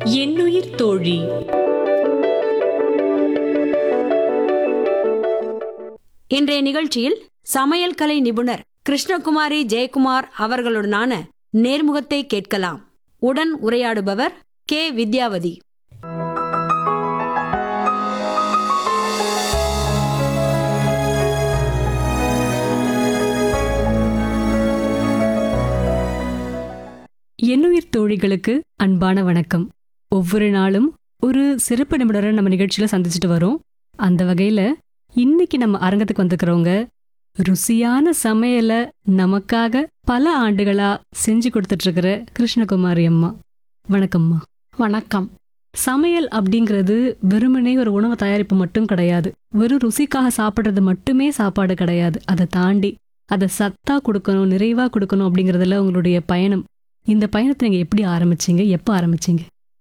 என்னுயிர் தோழி இன்றைய நிகழ்ச்சியில் சமையல் கலை நிபுணர் கிருஷ்ணகுமாரி ஜெயக்குமார் அவர்களுடனான நேர்முகத்தை கேட்கலாம் உடன் உரையாடுபவர் கே வித்யாவதி என்னுயிர் தோழிகளுக்கு அன்பான வணக்கம் ஒவ்வொரு நாளும் ஒரு சிறப்பு நிபுணரை நம்ம நிகழ்ச்சியில சந்திச்சுட்டு வரோம் அந்த வகையில இன்னைக்கு நம்ம அரங்கத்துக்கு வந்திருக்கிறவங்க ருசியான சமையலை நமக்காக பல ஆண்டுகளா செஞ்சு கொடுத்துட்டு இருக்கிற கிருஷ்ணகுமாரி அம்மா வணக்கம்மா வணக்கம் சமையல் அப்படிங்கிறது வெறுமனே ஒரு உணவு தயாரிப்பு மட்டும் கிடையாது வெறும் ருசிக்காக சாப்பிட்றது மட்டுமே சாப்பாடு கிடையாது அதை தாண்டி அதை சத்தா கொடுக்கணும் நிறைவா கொடுக்கணும் அப்படிங்கறதுல உங்களுடைய பயணம் இந்த பயணத்தை நீங்க எப்படி ஆரம்பிச்சீங்க எப்போ ஆரம்பிச்சீங்க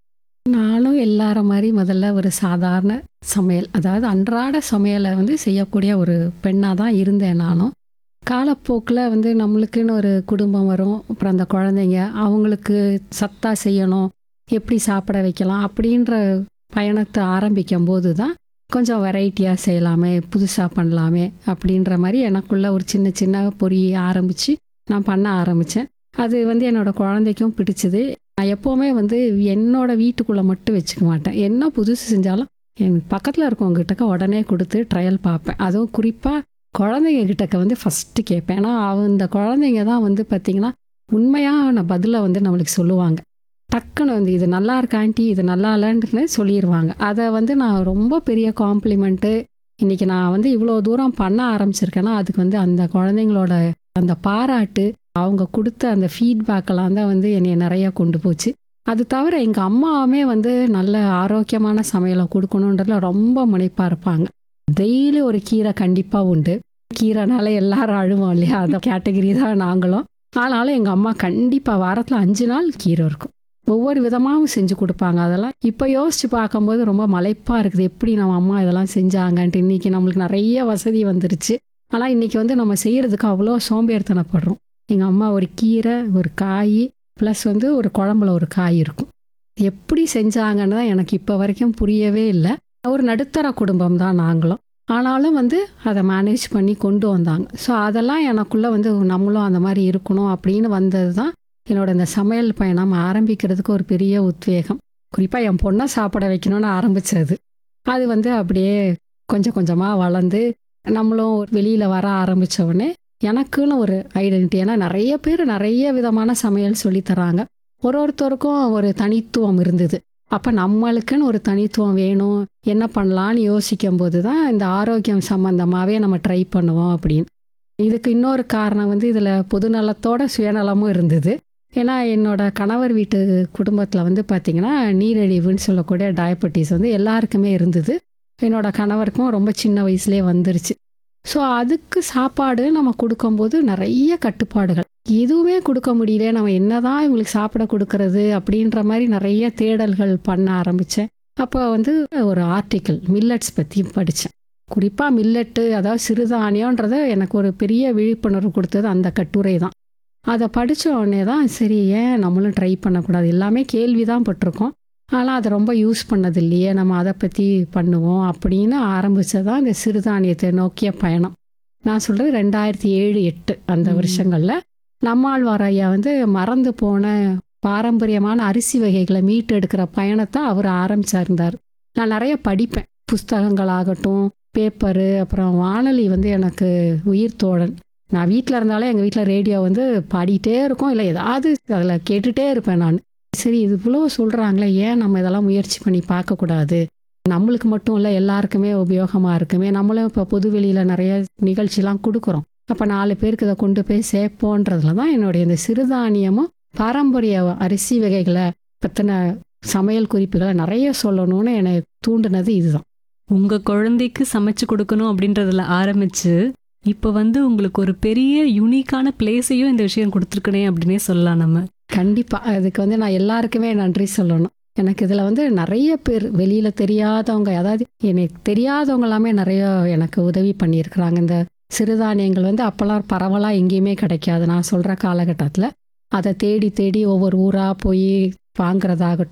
நானும் எல்லார மாதிரி முதல்ல ஒரு சாதாரண சமையல் அதாவது அன்றாட சமையலை வந்து செய்யக்கூடிய ஒரு பெண்ணாக தான் இருந்தேன் நானும் காலப்போக்கில் வந்து நம்மளுக்குன்னு ஒரு குடும்பம் வரும் அப்புறம் அந்த குழந்தைங்க அவங்களுக்கு சத்தா செய்யணும் எப்படி சாப்பிட வைக்கலாம் அப்படின்ற பயணத்தை ஆரம்பிக்கும் போது தான் கொஞ்சம் வெரைட்டியாக செய்யலாமே புதுசாக பண்ணலாமே அப்படின்ற மாதிரி எனக்குள்ள ஒரு சின்ன சின்ன பொறி ஆரம்பித்து நான் பண்ண ஆரம்பித்தேன் அது வந்து என்னோட குழந்தைக்கும் பிடிச்சது நான் எப்போவுமே வந்து என்னோட வீட்டுக்குள்ளே மட்டும் வச்சுக்க மாட்டேன் என்ன புதுசு செஞ்சாலும் என் பக்கத்தில் இருக்கவங்ககிட்டக்க உடனே கொடுத்து ட்ரையல் பார்ப்பேன் அதுவும் குறிப்பாக குழந்தைங்க கிட்டக்க வந்து ஃபஸ்ட்டு கேட்பேன் ஏன்னா அவ- இந்த குழந்தைங்க தான் வந்து பார்த்திங்கன்னா உண்மையான பதிலை வந்து நம்மளுக்கு சொல்லுவாங்க டக்குன்னு வந்து இது நல்லா இருக்கு ஆண்டி இது நல்லா இல்லைன்னு சொல்லிடுவாங்க அதை வந்து நான் ரொம்ப பெரிய காம்ப்ளிமெண்ட்டு இன்னைக்கு நான் வந்து இவ்வளோ தூரம் பண்ண ஆரம்பிச்சிருக்கேன்னா அதுக்கு வந்து அந்த குழந்தைங்களோட அந்த பாராட்டு அவங்க கொடுத்த அந்த ஃபீட்பேக்கெல்லாம் தான் வந்து என்னை நிறைய கொண்டு போச்சு அது தவிர எங்கள் அம்மாவுமே வந்து நல்ல ஆரோக்கியமான சமையலை கொடுக்கணுன்றதுல ரொம்ப முனைப்பாக இருப்பாங்க டெய்லி ஒரு கீரை கண்டிப்பாக உண்டு கீரைனால எல்லாரும் அழுவோம் இல்லையா அந்த கேட்டகரி தான் நாங்களும் ஆனாலும் எங்கள் அம்மா கண்டிப்பாக வாரத்தில் அஞ்சு நாள் கீரை இருக்கும் ஒவ்வொரு விதமாகவும் செஞ்சு கொடுப்பாங்க அதெல்லாம் இப்போ யோசிச்சு பார்க்கும்போது ரொம்ப மலைப்பாக இருக்குது எப்படி நம்ம அம்மா இதெல்லாம் செஞ்சாங்கன்ட்டு இன்னைக்கு நம்மளுக்கு நிறைய வசதி வந்துருச்சு ஆனால் இன்னைக்கு வந்து நம்ம செய்யறதுக்கு அவ்வளோ சோம்பேறித்தனப்படுறோம் எங்கள் அம்மா ஒரு கீரை ஒரு காய் ப்ளஸ் வந்து ஒரு குழம்புல ஒரு காய் இருக்கும் எப்படி செஞ்சாங்கன்னு தான் எனக்கு இப்போ வரைக்கும் புரியவே இல்லை ஒரு நடுத்தர குடும்பம் தான் நாங்களும் ஆனாலும் வந்து அதை மேனேஜ் பண்ணி கொண்டு வந்தாங்க ஸோ அதெல்லாம் எனக்குள்ளே வந்து நம்மளும் அந்த மாதிரி இருக்கணும் அப்படின்னு வந்தது தான் என்னோட இந்த சமையல் பயணம் ஆரம்பிக்கிறதுக்கு ஒரு பெரிய உத்வேகம் குறிப்பாக என் பொண்ணை சாப்பிட வைக்கணும்னு ஆரம்பிச்சது அது வந்து அப்படியே கொஞ்சம் கொஞ்சமாக வளர்ந்து நம்மளும் வெளியில் வர ஆரம்பிச்ச உடனே எனக்குன்னு ஒரு ஐடென்டிட்டி ஏன்னா நிறைய பேர் நிறைய விதமான சமையல் சொல்லித் தராங்க ஒரு ஒருத்தருக்கும் ஒரு தனித்துவம் இருந்தது அப்போ நம்மளுக்குன்னு ஒரு தனித்துவம் வேணும் என்ன பண்ணலான்னு யோசிக்கும் போது தான் இந்த ஆரோக்கியம் சம்மந்தமாகவே நம்ம ட்ரை பண்ணுவோம் அப்படின்னு இதுக்கு இன்னொரு காரணம் வந்து இதில் பொதுநலத்தோட சுயநலமும் இருந்தது ஏன்னா என்னோட கணவர் வீட்டு குடும்பத்தில் வந்து பார்த்திங்கன்னா நீரிழிவுன்னு சொல்லக்கூடிய டயபெட்டிஸ் வந்து எல்லாருக்குமே இருந்தது என்னோட கணவருக்கும் ரொம்ப சின்ன வயசுலேயே வந்துருச்சு ஸோ அதுக்கு சாப்பாடு நம்ம கொடுக்கும்போது நிறைய கட்டுப்பாடுகள் எதுவுமே கொடுக்க முடியல நம்ம என்னதான் இவங்களுக்கு சாப்பிட கொடுக்கறது அப்படின்ற மாதிரி நிறைய தேடல்கள் பண்ண ஆரம்பித்தேன் அப்போ வந்து ஒரு ஆர்டிக்கிள் மில்லட்ஸ் பற்றி படித்தேன் குறிப்பாக மில்லட்டு அதாவது சிறுதானியன்றதை எனக்கு ஒரு பெரிய விழிப்புணர்வு கொடுத்தது அந்த கட்டுரை தான் அதை படித்த உடனே தான் சரி ஏன் நம்மளும் ட்ரை பண்ணக்கூடாது எல்லாமே கேள்வி தான் பட்டிருக்கோம் ஆனால் அதை ரொம்ப யூஸ் பண்ணது இல்லையே நம்ம அதை பற்றி பண்ணுவோம் அப்படின்னு ஆரம்பிச்சதான் இந்த சிறுதானியத்தை நோக்கிய பயணம் நான் சொல்கிறது ரெண்டாயிரத்தி ஏழு எட்டு அந்த ம். வருஷங்களில் நம்மாழ்வார் ஐயா வந்து மறந்து போன பாரம்பரியமான அரிசி வகைகளை மீட்டெடுக்கிற பயணத்தை அவர் ஆரம்பிச்சிருந்தார் நான் நிறைய படிப்பேன் புஸ்தகங்களாகட்டும் பேப்பரு அப்புறம் வானொலி வந்து எனக்கு உயிர் தோழன் நான் வீட்டில் இருந்தாலே எங்கள் வீட்டில் ரேடியோ வந்து பாடிட்டே இருக்கும் இல்லை ஏதாவது அதில் கேட்டுட்டே இருப்பேன் நான் சரி இது இவ்வளோ சொல்கிறாங்களே ஏன் நம்ம இதெல்லாம் முயற்சி பண்ணி பார்க்கக்கூடாது நம்மளுக்கு மட்டும் இல்லை எல்லாருக்குமே உபயோகமாக இருக்குமே நம்மளும் இப்போ பொதுவெளியில் நிறைய நிகழ்ச்சிலாம் கொடுக்குறோம் அப்போ நாலு பேருக்கு இதை கொண்டு போய் சேர்ப்போன்றதுல தான் என்னுடைய இந்த சிறுதானியமும் பாரம்பரிய அரிசி வகைகளை பற்றின சமையல் குறிப்புகளை நிறைய சொல்லணும்னு என்னை தூண்டுனது இதுதான் உங்க குழந்தைக்கு சமைச்சு கொடுக்கணும் அப்படின்றதுல ஆரம்பிச்சு இப்ப வந்து உங்களுக்கு ஒரு பெரிய யூனிக்கான பிளேஸையும் இந்த விஷயம் கொடுத்துருக்கனே அப்படின்னே சொல்லலாம் நம்ம கண்டிப்பாக அதுக்கு வந்து நான் எல்லாருக்குமே நன்றி சொல்லணும் எனக்கு இதில் வந்து நிறைய பேர் வெளியில் தெரியாதவங்க அதாவது எனக்கு தெரியாதவங்க எல்லாமே நிறைய எனக்கு உதவி பண்ணியிருக்கிறாங்க இந்த சிறுதானியங்கள் வந்து அப்போல்லாம் பரவலாக எங்கேயுமே கிடைக்காது நான் சொல்கிற காலகட்டத்தில் அதை தேடி தேடி ஒவ்வொரு ஊராக போய் வாங்குறதாகட்டும்